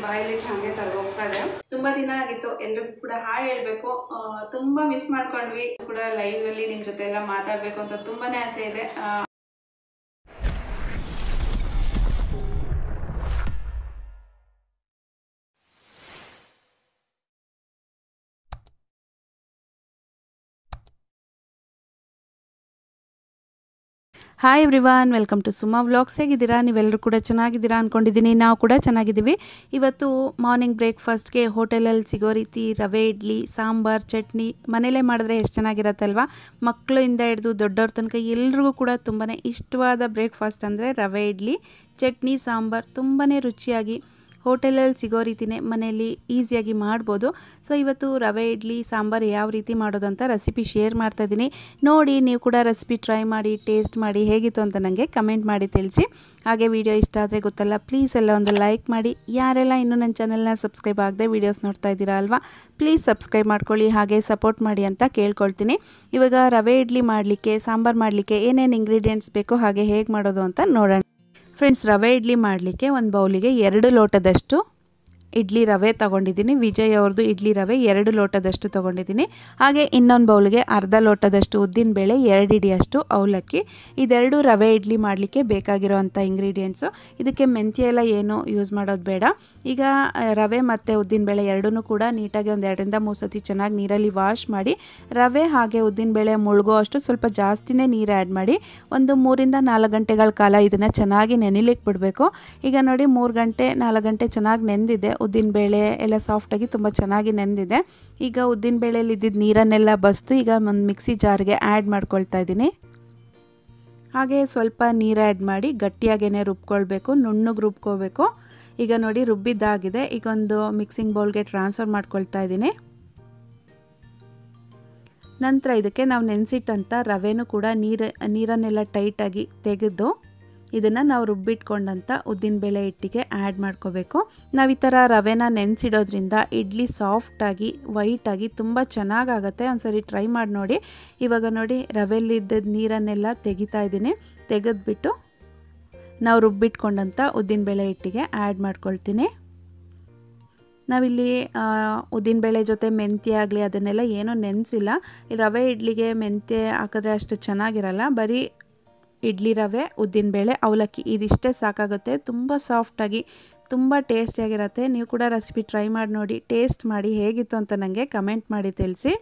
ಬಾಯಲ್ಲಿಟ್ಟು ಹಾಗೆ ಕರ್ಗೋಗ್ತಾ ಇದೆ ತುಂಬಾ ದಿನ ಆಗಿತ್ತು ಎಲ್ರಿಗೂ ಕೂಡ ಹಾಯ್ ಹೇಳ್ಬೇಕು ಆ, ತುಂಬಾ ಮಿಸ್ ಮಾಡ್ಕೊಂಡ್ವಿ ಕೂಡ ಲೈವ್ ಅಲ್ಲಿ ನಿಮ್ ಜೊತೆ ಎಲ್ಲ ಮಾತಾಡ್ಬೇಕು ಅಂತ ತುಂಬಾನೇ ಆಸೆ ಇದೆ ಆ, hi everyone welcome to Suma vlogs ಹೇಗಿದ್ದೀರಾ ನೀವೆಲ್ಲರೂ ಕೂಡ ಚೆನ್ನಾಗಿದ್ದೀರಾ ಅಂದ್ಕೊಂಡಿದ್ದೀನಿ ನಾವು ಕೂಡ ಚೆನ್ನಾಗಿದ್ದೀವಿ ಇವತ್ತು ಮಾರ್ನಿಂಗ್ ಬ್ರೇಕ್ಫಾಸ್ಟ್ಗೆ ಹೋಟೆಲಲ್ಲಿ ಸಿಗೋ ರೀತಿ ರವೆ ಇಡ್ಲಿ ಸಾಂಬಾರ್ ಚಟ್ನಿ ಮನೇಲೇ ಮಾಡಿದ್ರೆ ಎಷ್ಟು ಚೆನ್ನಾಗಿರತ್ತಲ್ವಾ ಮಕ್ಕಳಿಂದ ಹಿಡಿದು ದೊಡ್ಡವ್ರ ತನಕ ಎಲ್ರಿಗೂ ಕೂಡ ತುಂಬಾ ಇಷ್ಟವಾದ ಬ್ರೇಕ್ಫಾಸ್ಟ್ ಅಂದರೆ ರವೆ ಇಡ್ಲಿ ಚಟ್ನಿ ಸಾಂಬಾರ್ ತುಂಬಾ ರುಚಿಯಾಗಿ ಹೋಟೆಲಲ್ಲಿ ಸಿಗೋ ರೀತಿನೇ ಮನೆಯಲ್ಲಿ ಈಸಿಯಾಗಿ ಮಾಡ್ಬೋದು ಸೊ ಇವತ್ತು ರವೆ ಇಡ್ಲಿ ಸಾಂಬಾರು ಯಾವ ರೀತಿ ಮಾಡೋದು ಅಂತ ರೆಸಿಪಿ ಶೇರ್ ಮಾಡ್ತಾ ಇದ್ದೀನಿ ನೋಡಿ ನೀವು ಕೂಡ ರೆಸಿಪಿ ಟ್ರೈ ಮಾಡಿ ಟೇಸ್ಟ್ ಮಾಡಿ ಹೇಗಿತ್ತು ಅಂತ ನನಗೆ ಕಮೆಂಟ್ ಮಾಡಿ ತಿಳಿಸಿ ಹಾಗೆ ವಿಡಿಯೋ ಇಷ್ಟ ಆದರೆ ಗೊತ್ತಲ್ಲ ಪ್ಲೀಸ್ ಎಲ್ಲ ಒಂದು ಲೈಕ್ ಮಾಡಿ ಯಾರೆಲ್ಲ ಇನ್ನೂ ನನ್ನ ಚಾನಲ್ನ ಸಬ್ಸ್ಕ್ರೈಬ್ ಆಗದೆ ವೀಡಿಯೋಸ್ ನೋಡ್ತಾ ಇದ್ದೀರಾ ಅಲ್ವಾ ಪ್ಲೀಸ್ ಸಬ್ಸ್ಕ್ರೈಬ್ ಮಾಡ್ಕೊಳ್ಳಿ ಹಾಗೆ ಸಪೋರ್ಟ್ ಮಾಡಿ ಅಂತ ಕೇಳ್ಕೊಳ್ತೀನಿ ಇವಾಗ ರವೆ ಇಡ್ಲಿ ಮಾಡಲಿಕ್ಕೆ ಸಾಂಬಾರು ಮಾಡಲಿಕ್ಕೆ ಏನೇನು ಇಂಗ್ರೀಡಿಯೆಂಟ್ಸ್ ಬೇಕು ಹಾಗೆ ಹೇಗೆ ಮಾಡೋದು ಅಂತ ನೋಡೋಣ ಫ್ರೆಂಡ್ಸ್ ರವೆ ಇಡ್ಲಿ ಮಾಡಲಿಕ್ಕೆ ಒಂದು ಬೌಲಿಗೆ ಎರಡು ಲೋಟದಷ್ಟು ಇಡ್ಲಿ ರವೆ ತೊಗೊಂಡಿದ್ದೀನಿ ವಿಜಯ್ ಅವ್ರದ್ದು ಇಡ್ಲಿ ರವೆ ಎರಡು ಲೋಟದಷ್ಟು ತೊಗೊಂಡಿದ್ದೀನಿ ಹಾಗೆ ಇನ್ನೊಂದು ಬೌಲ್ಗೆ ಅರ್ಧ ಲೋಟದಷ್ಟು ಉದ್ದಿನಬೇಳೆ ಎರಡು ಇಡಿಯಷ್ಟು ಅವಲಕ್ಕಿ ಇದೆರಡು ರವೆ ಇಡ್ಲಿ ಮಾಡಲಿಕ್ಕೆ ಬೇಕಾಗಿರೋವಂಥ ಇಂಗ್ರೀಡಿಯೆಂಟ್ಸು ಇದಕ್ಕೆ ಮೆಂತ್ಯ ಎಲ್ಲ ಏನು ಯೂಸ್ ಮಾಡೋದು ಬೇಡ ಈಗ ಆ, ರವೆ ಮತ್ತು ಉದ್ದಿನಬೇಳೆ ಎರಡೂ ಕೂಡ ನೀಟಾಗಿ ಒಂದು ಎರಡರಿಂದ ಮೂರು ಸತಿ ಚೆನ್ನಾಗಿ ನೀರಲ್ಲಿ ವಾಶ್ ಮಾಡಿ ರವೆ ಹಾಗೆ ಉದ್ದಿನಬೇಳೆ ಮುಳುಗೋ ಅಷ್ಟು ಸ್ವಲ್ಪ ಜಾಸ್ತಿನೇ ನೀರು ಆ್ಯಡ್ ಮಾಡಿ ಒಂದು ಮೂರಿಂದ ನಾಲ್ಕು ಗಂಟೆಗಳ ಕಾಲ ಇದನ್ನು ಚೆನ್ನಾಗಿ ನೆನಿಲಿಕ್ಕೆ ಬಿಡಬೇಕು ಈಗ ನೋಡಿ ಮೂರು ಗಂಟೆ ನಾಲ್ಕು ಗಂಟೆ ಚೆನ್ನಾಗಿ ನೆಂದಿದೆ ಉದ್ದಿನಬೇಳೆ ಎಲ್ಲ ಸಾಫ್ಟಾಗಿ ತುಂಬ ಚೆನ್ನಾಗಿ ನೆಂದಿದೆ ಈಗ ಉದ್ದಿನಬೇಳೆಯಲ್ಲಿ ಇದ್ದಿದ್ದ ನೀರನ್ನೆಲ್ಲ ಬಸ್ತು ಈಗ ಒಂದು ಮಿಕ್ಸಿ ಜಾರ್ಗೆ ಆ್ಯಡ್ ಮಾಡ್ಕೊಳ್ತಾ ಇದ್ದೀನಿ ಹಾಗೆ ಸ್ವಲ್ಪ ನೀರು ಆ್ಯಡ್ ಮಾಡಿ ಗಟ್ಟಿಯಾಗೇ ರುಬ್ಕೊಳ್ಬೇಕು ನುಣ್ಣಗೆ ರುಬ್ಕೋಬೇಕು ಈಗ ನೋಡಿ ರುಬ್ಬಿದ್ದಾಗಿದೆ ಈಗ ಒಂದು ಮಿಕ್ಸಿಂಗ್ ಬೌಲ್ಗೆ ಟ್ರಾನ್ಸ್ಫರ್ ಮಾಡ್ಕೊಳ್ತಾ ಇದ್ದೀನಿ ನಂತರ ಇದಕ್ಕೆ ನಾವು ನೆನೆಸಿಟ್ಟಂಥ ರವೆನೂ ಕೂಡ ನೀರು ನೀರನ್ನೆಲ್ಲ ಟೈಟಾಗಿ ತೆಗೆದು ಇದನ್ನು ನಾವು ರುಬ್ಬಿಟ್ಕೊಂಡಂಥ ಉದ್ದಿನಬೇಳೆ ಹಿಟ್ಟಿಗೆ ಆ್ಯಡ್ ಮಾಡ್ಕೋಬೇಕು ನಾವು ಈ ಥರ ರವೆನ ನೆನೆಸಿಡೋದ್ರಿಂದ ಇಡ್ಲಿ ಸಾಫ್ಟಾಗಿ ವೈಟಾಗಿ ತುಂಬ ಚೆನ್ನಾಗಾಗತ್ತೆ ಒಂದ್ಸರಿ ಟ್ರೈ ಮಾಡಿ ನೋಡಿ ಇವಾಗ ನೋಡಿ ರವೆಯಲ್ಲಿದ್ದ ನೀರನ್ನೆಲ್ಲ ತೆಗಿತಾ ಇದ್ದೀನಿ ತೆಗೆದ್ಬಿಟ್ಟು ನಾವು ರುಬ್ಬಿಟ್ಕೊಂಡಂಥ ಉದ್ದಿನಬೇಳೆ ಹಿಟ್ಟಿಗೆ ಆ್ಯಡ್ ಮಾಡ್ಕೊಳ್ತೀನಿ ನಾವಿಲ್ಲಿ ಉದ್ದಿನಬೇಳೆ ಜೊತೆ ಮೆಂತ್ಯ ಆಗಲಿ ಅದನ್ನೆಲ್ಲ ಏನೂ ನೆನೆಸಿಲ್ಲ ರವೆ ಇಡ್ಲಿಗೆ ಮೆಂತ್ಯ ಹಾಕಿದ್ರೆ ಅಷ್ಟು ಚೆನ್ನಾಗಿರಲ್ಲ ಬರೀ ಇಡ್ಲಿ ರವೆ ಉದ್ದಿನಬೇಳೆ ಅವಲಕ್ಕಿ ಇದಿಷ್ಟೇ ಸಾಕಾಗುತ್ತೆ ತುಂಬ ಸಾಫ್ಟಾಗಿ ತುಂಬ ಟೇಸ್ಟಿಯಾಗಿರುತ್ತೆ ನೀವು ಕೂಡ ರೆಸಿಪಿ ಟ್ರೈ ಮಾಡಿ ನೋಡಿ ಟೇಸ್ಟ್ ಮಾಡಿ ಹೇಗಿತ್ತು ಅಂತ ನನಗೆ ಕಮೆಂಟ್ ಮಾಡಿ ತಿಳಿಸಿ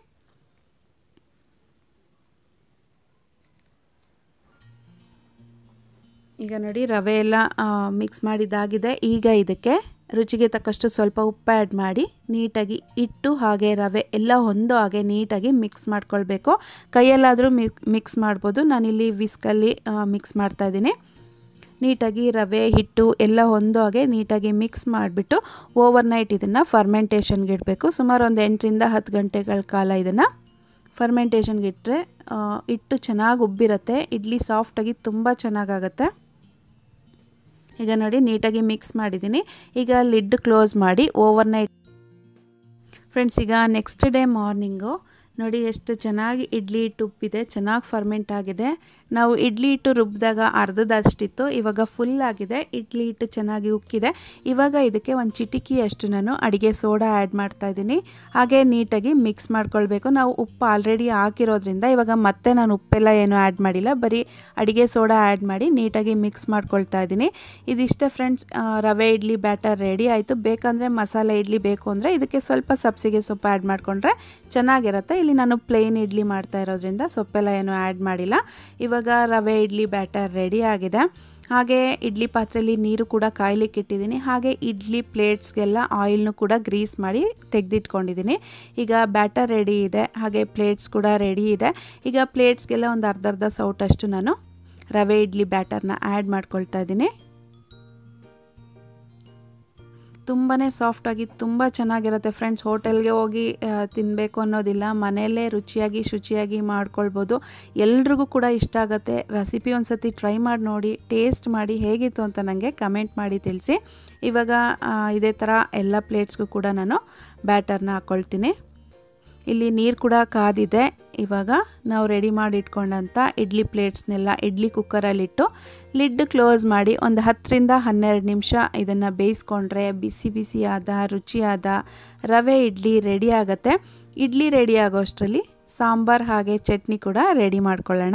ಈಗ ನೋಡಿ ರವೆ ಎಲ್ಲ ಮಿಕ್ಸ್ ಮಾಡಿದ್ದಾಗಿದೆ ಈಗ ಇದಕ್ಕೆ ರುಚಿಗೆ ತಕ್ಕಷ್ಟು ಸ್ವಲ್ಪ ಉಪ್ಪು ಆ್ಯಡ್ ಮಾಡಿ ನೀಟಾಗಿ ಇಟ್ಟು ಹಾಗೆ ರವೆ ಎಲ್ಲ ಹೊಂದೋ ಹಾಗೆ ನೀಟಾಗಿ ಮಿಕ್ಸ್ ಮಾಡ್ಕೊಳ್ಬೇಕು ಕೈಯಲ್ಲಾದರೂ ಮಿಕ್ ಮಿಕ್ಸ್ ಮಾಡ್ಬೋದು ನಾನಿಲ್ಲಿ ವಿಸ್ಕಲ್ಲಿ ಮಿಕ್ಸ್ ಮಾಡ್ತಾಯಿದ್ದೀನಿ ನೀಟಾಗಿ ರವೆ ಹಿಟ್ಟು ಎಲ್ಲ ಹೊಂದೋ ಹಾಗೆ ನೀಟಾಗಿ ಮಿಕ್ಸ್ ಮಾಡಿಬಿಟ್ಟು ಓವರ್ ನೈಟ್ ಇದನ್ನು ಫರ್ಮೆಂಟೇಷನ್ಗೆ ಇಡಬೇಕು ಸುಮಾರು ಒಂದು ಎಂಟರಿಂದ ಹತ್ತು ಗಂಟೆಗಳ ಕಾಲ ಇದನ್ನು ಫರ್ಮೆಂಟೇಷನ್ಗೆ ಇಟ್ಟರೆ ಇಟ್ಟು ಚೆನ್ನಾಗಿ ಉಬ್ಬಿರುತ್ತೆ ಇಡ್ಲಿ ಸಾಫ್ಟಾಗಿ ತುಂಬ ಚೆನ್ನಾಗಾಗತ್ತೆ ಈಗ ನೋಡಿ ನೀಟಾಗಿ ಮಿಕ್ಸ್ ಮಾಡಿದ್ದೀನಿ ಈಗ ಲಿಡ್ ಕ್ಲೋಸ್ ಮಾಡಿ ಓವರ್ ನೈಟ್ ಫ್ರೆಂಡ್ಸ್ ಈಗ ನೆಕ್ಸ್ಟ್ ಡೇ ಮಾರ್ನಿಂಗು ನೋಡಿ ಎಷ್ಟು ಚೆನ್ನಾಗಿ ಇಡ್ಲಿ ಹಿಟ್ಟು ಉಪ್ಪಿದೆ ಚೆನ್ನಾಗಿ ಫರ್ಮೆಂಟ್ ಆಗಿದೆ ನಾವು ಇಡ್ಲಿ ಹಿಟ್ಟು ರುಬ್ಬಿದಾಗ ಅರ್ಧದಷ್ಟಿತ್ತು ಇವಾಗ ಫುಲ್ ಆಗಿದೆ ಇಡ್ಲಿ ಹಿಟ್ಟು ಚೆನ್ನಾಗಿ ಉಕ್ಕಿದೆ ಇವಾಗ ಇದಕ್ಕೆ ಒಂದು ಚಿಟಿಕಿಯಷ್ಟು ನಾನು ಅಡುಗೆ ಸೋಡಾ ಆ್ಯಡ್ ಮಾಡ್ತಾ ಇದ್ದೀನಿ ಹಾಗೆ ನೀಟಾಗಿ ಮಿಕ್ಸ್ ಮಾಡ್ಕೊಳ್ಬೇಕು ನಾವು ಉಪ್ಪು ಆಲ್ರೆಡಿ ಹಾಕಿರೋದ್ರಿಂದ ಇವಾಗ ಮತ್ತೆ ನಾನು ಉಪ್ಪೆಲ್ಲ ಏನು ಆ್ಯಡ್ ಮಾಡಿಲ್ಲ ಬರೀ ಅಡುಗೆ ಸೋಡಾ ಆ್ಯಡ್ ಮಾಡಿ ನೀಟಾಗಿ ಮಿಕ್ಸ್ ಮಾಡ್ಕೊಳ್ತಾ ಇದ್ದೀನಿ ಇದಿಷ್ಟೇ ಫ್ರೆಂಡ್ಸ್ ರವೆ ಇಡ್ಲಿ ಬ್ಯಾಟರ್ ರೆಡಿ ಆಯಿತು ಬೇಕಂದರೆ ಮಸಾಲೆ ಇಡ್ಲಿ ಬೇಕು ಅಂದರೆ ಇದಕ್ಕೆ ಸ್ವಲ್ಪ ಸಬ್ಸಿಗೆ ಸೊಪ್ಪು ಆ್ಯಡ್ ಮಾಡಿಕೊಂಡ್ರೆ ಚೆನ್ನಾಗಿರುತ್ತೆ ಇಲ್ಲಿ ನಾನು ಪ್ಲೇನ್ ಇಡ್ಲಿ ಮಾಡ್ತಾ ಇರೋದ್ರಿಂದ ಸೊಪ್ಪೆಲ್ಲ ಏನು ಆ್ಯಡ್ ಮಾಡಿಲ್ಲ ಇವಾಗ ರವೆ ಇಡ್ಲಿ ಬ್ಯಾಟರ್ ರೆಡಿ ಆಗಿದೆ ಹಾಗೆ ಇಡ್ಲಿ ಪಾತ್ರೆಯಲ್ಲಿ ನೀರು ಕೂಡ ಕಾಯ್ಲಿಕ್ಕೆ ಇಟ್ಟಿದ್ದೀನಿ ಹಾಗೆ ಇಡ್ಲಿ ಪ್ಲೇಟ್ಸ್ಗೆಲ್ಲ ಆಯಿಲ್ನು ಕೂಡ ಗ್ರೀಸ್ ಮಾಡಿ ತೆಗೆದಿಟ್ಕೊಂಡಿದ್ದೀನಿ ಈಗ ಬ್ಯಾಟರ್ ರೆಡಿ ಇದೆ ಹಾಗೆ ಪ್ಲೇಟ್ಸ್ ಕೂಡ ರೆಡಿ ಇದೆ ಈಗ ಪ್ಲೇಟ್ಸ್ಗೆಲ್ಲ ಒಂದು ಅರ್ಧ ಅರ್ಧ ಸೌಟಷ್ಟು ನಾನು ರವೆ ಇಡ್ಲಿ ಬ್ಯಾಟರ್ನ ಆ್ಯಡ್ ಮಾಡ್ಕೊಳ್ತಾ ಇದ್ದೀನಿ ತುಂಬಾ ಸಾಫ್ಟಾಗಿ ತುಂಬ ಚೆನ್ನಾಗಿರುತ್ತೆ ಫ್ರೆಂಡ್ಸ್ ಹೋಟೆಲ್ಗೆ ಹೋಗಿ ತಿನ್ನಬೇಕು ಅನ್ನೋದಿಲ್ಲ ಮನೆಯಲ್ಲೇ ರುಚಿಯಾಗಿ ಶುಚಿಯಾಗಿ ಮಾಡ್ಕೊಳ್ಬೋದು ಎಲ್ರಿಗೂ ಕೂಡ ಇಷ್ಟ ಆಗುತ್ತೆ ರೆಸಿಪಿ ಒಂದು ಸತಿ ಟ್ರೈ ಮಾಡಿ ನೋಡಿ ಟೇಸ್ಟ್ ಮಾಡಿ ಹೇಗಿತ್ತು ಅಂತ ನನಗೆ ಕಮೆಂಟ್ ಮಾಡಿ ತಿಳಿಸಿ ಇವಾಗ ಇದೇ ಥರ ಎಲ್ಲ ಪ್ಲೇಟ್ಸ್ಗೂ ಕೂಡ ನಾನು ಬ್ಯಾಟರ್ನ ಹಾಕ್ಕೊಳ್ತೀನಿ ಇಲ್ಲಿ ನೀರು ಕೂಡ ಕಾದಿದೆ ಇವಾಗ ನಾವು ರೆಡಿ ಮಾಡಿ ಇಟ್ಕೊಂಡಂಥ ಇಡ್ಲಿ ಪ್ಲೇಟ್ಸ್ನೆಲ್ಲ ಇಡ್ಲಿ ಕುಕ್ಕರಲ್ಲಿಟ್ಟು ಲಿಡ್ ಕ್ಲೋಸ್ ಮಾಡಿ ಒಂದು ಹತ್ತರಿಂದ ಹನ್ನೆರಡು ನಿಮಿಷ ಇದನ್ನು ಬೇಯಿಸ್ಕೊಂಡ್ರೆ ಬಿಸಿ ಬಿಸಿಯಾದ ರುಚಿಯಾದ ರವೆ ಇಡ್ಲಿ ರೆಡಿ ಆಗುತ್ತೆ ಇಡ್ಲಿ ರೆಡಿ ಆಗೋ ಅಷ್ಟರಲ್ಲಿ ಸಾಂಬಾರು ಹಾಗೆ ಚಟ್ನಿ ಕೂಡ ರೆಡಿ ಮಾಡ್ಕೊಳ್ಳೋಣ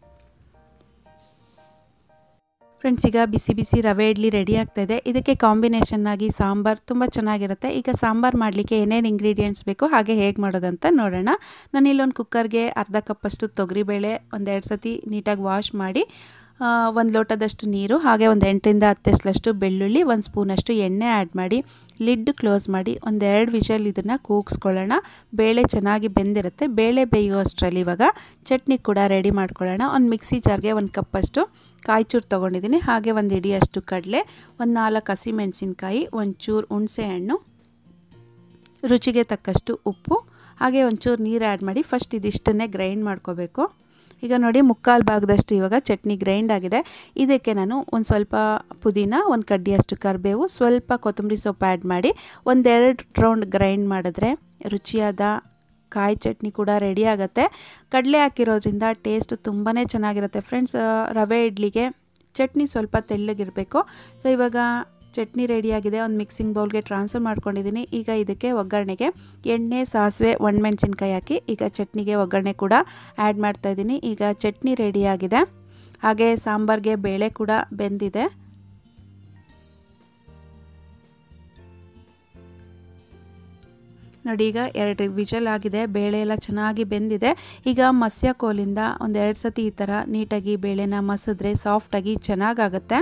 ಫ್ರೆಂಡ್ಸ್ ಈಗ ಬಿಸಿ ಬಿಸಿ ರವೆ ಇಡ್ಲಿ ರೆಡಿ ಆಗ್ತಾಯಿದೆ ಇದಕ್ಕೆ ಕಾಂಬಿನೇಷನ್ ಆಗಿ ಸಾಂಬಾರು ತುಂಬ ಚೆನ್ನಾಗಿರುತ್ತೆ ಈಗ ಸಾಂಬಾರು ಮಾಡಲಿಕ್ಕೆ ಏನೇನು ಇಂಗ್ರೀಡಿಯೆಂಟ್ಸ್ ಬೇಕು ಹಾಗೆ ಹೇಗೆ ಮಾಡೋದಂತ ನೋಡೋಣ ನಾನು ಇಲ್ಲೊಂದು ಕುಕ್ಕರ್ಗೆ ಅರ್ಧ ಕಪ್ಪಷ್ಟು ತೊಗರಿಬೇಳೆ ಒಂದೆರಡು ಸತಿ ನೀಟಾಗಿ ವಾಶ್ ಮಾಡಿ ಒಂದು ಲೋಟದಷ್ಟು ನೀರು ಹಾಗೆ ಒಂದು ಎಂಟರಿಂದ ಹತ್ತಷ್ಟಷ್ಟು ಬೆಳ್ಳುಳ್ಳಿ ಒಂದು ಸ್ಪೂನಷ್ಟು ಎಣ್ಣೆ ಆ್ಯಡ್ ಮಾಡಿ ಲಿಡ್ ಕ್ಲೋಸ್ ಮಾಡಿ ಒಂದೆರಡು ವಿಷಲ್ ಇದನ್ನು ಕೂಗಿಸ್ಕೊಳ್ಳೋಣ ಬೇಳೆ ಚೆನ್ನಾಗಿ ಬೆಂದಿರುತ್ತೆ ಬೇಳೆ ಬೇಯುವಷ್ಟರಲ್ಲಿ ಇವಾಗ ಚಟ್ನಿ ಕೂಡ ರೆಡಿ ಮಾಡ್ಕೊಳ್ಳೋಣ ಒಂದು ಮಿಕ್ಸಿ ಜಾರ್ಗೆ ಒಂದು ಕಪ್ಪಷ್ಟು ಕಾಯಿಚೂರು ತೊಗೊಂಡಿದ್ದೀನಿ ಹಾಗೆ ಒಂದು ಇಡಿಯಷ್ಟು ಕಡಲೆ ಒಂದು ನಾಲ್ಕು ಹಸಿಮೆಣಸಿನ್ಕಾಯಿ ಒಂಚೂರು ಹುಣಸೆ ಹಣ್ಣು ರುಚಿಗೆ ತಕ್ಕಷ್ಟು ಉಪ್ಪು ಹಾಗೆ ಒಂಚೂರು ನೀರು ಆ್ಯಡ್ ಮಾಡಿ ಫಸ್ಟ್ ಇದಿಷ್ಟನ್ನೇ ಗ್ರೈಂಡ್ ಮಾಡ್ಕೋಬೇಕು ಈಗ ನೋಡಿ ಮುಕ್ಕಾಲು ಭಾಗದಷ್ಟು ಇವಾಗ ಚಟ್ನಿ ಗ್ರೈಂಡ್ ಆಗಿದೆ ಇದಕ್ಕೆ ನಾನು ಒಂದು ಸ್ವಲ್ಪ ಪುದೀನ ಒಂದು ಕಡ್ಡಿಯಷ್ಟು ಕರಿಬೇವು ಸ್ವಲ್ಪ ಕೊತ್ತಂಬರಿ ಸೊಪ್ಪು ಆ್ಯಡ್ ಮಾಡಿ ಒಂದೆರಡು ರೌಂಡ್ ಗ್ರೈಂಡ್ ಮಾಡಿದ್ರೆ ರುಚಿಯಾದ ಕಾಯಿ ಚಟ್ನಿ ಕೂಡ ರೆಡಿ ಆಗುತ್ತೆ ಕಡಲೆ ಹಾಕಿರೋದ್ರಿಂದ ಟೇಸ್ಟ್ ತುಂಬಾ ಚೆನ್ನಾಗಿರುತ್ತೆ ಫ್ರೆಂಡ್ಸ್ ರವೆ ಇಡ್ಲಿಗೆ ಚಟ್ನಿ ಸ್ವಲ್ಪ ತೆಳ್ಳಗಿರಬೇಕು ಸೊ ಇವಾಗ ಚಟ್ನಿ ರೆಡಿಯಾಗಿದೆ ಒಂದು ಮಿಕ್ಸಿಂಗ್ ಬೌಲ್ಗೆ ಟ್ರಾನ್ಸ್ಫರ್ ಮಾಡ್ಕೊಂಡಿದ್ದೀನಿ ಈಗ ಇದಕ್ಕೆ ಒಗ್ಗರಣೆಗೆ ಎಣ್ಣೆ ಸಾಸಿವೆ ಒಣಮೆಣ್ಸಿನ್ಕಾಯಿ ಹಾಕಿ ಈಗ ಚಟ್ನಿಗೆ ಒಗ್ಗರಣೆ ಕೂಡ ಆ್ಯಡ್ ಮಾಡ್ತಾಯಿದ್ದೀನಿ ಈಗ ಚಟ್ನಿ ರೆಡಿಯಾಗಿದೆ ಹಾಗೆ ಸಾಂಬಾರಿಗೆ ಬೇಳೆ ಕೂಡ ಬೆಂದಿದೆ ನೋಡಿ ಈಗ ಎರಡು ವಿಜಲ್ ಆಗಿದೆ ಬೇಳೆ ಎಲ್ಲ ಚೆನ್ನಾಗಿ ಬೆಂದಿದೆ ಈಗ ಮಸ್ಯ ಕೋಲಿಂದ ಒಂದು ಎರಡು ಸತಿ ಈ ಥರ ನೀಟಾಗಿ ಬೇಳೆನ ಮಸಿದ್ರೆ ಸಾಫ್ಟಾಗಿ ಚೆನ್ನಾಗಾಗುತ್ತೆ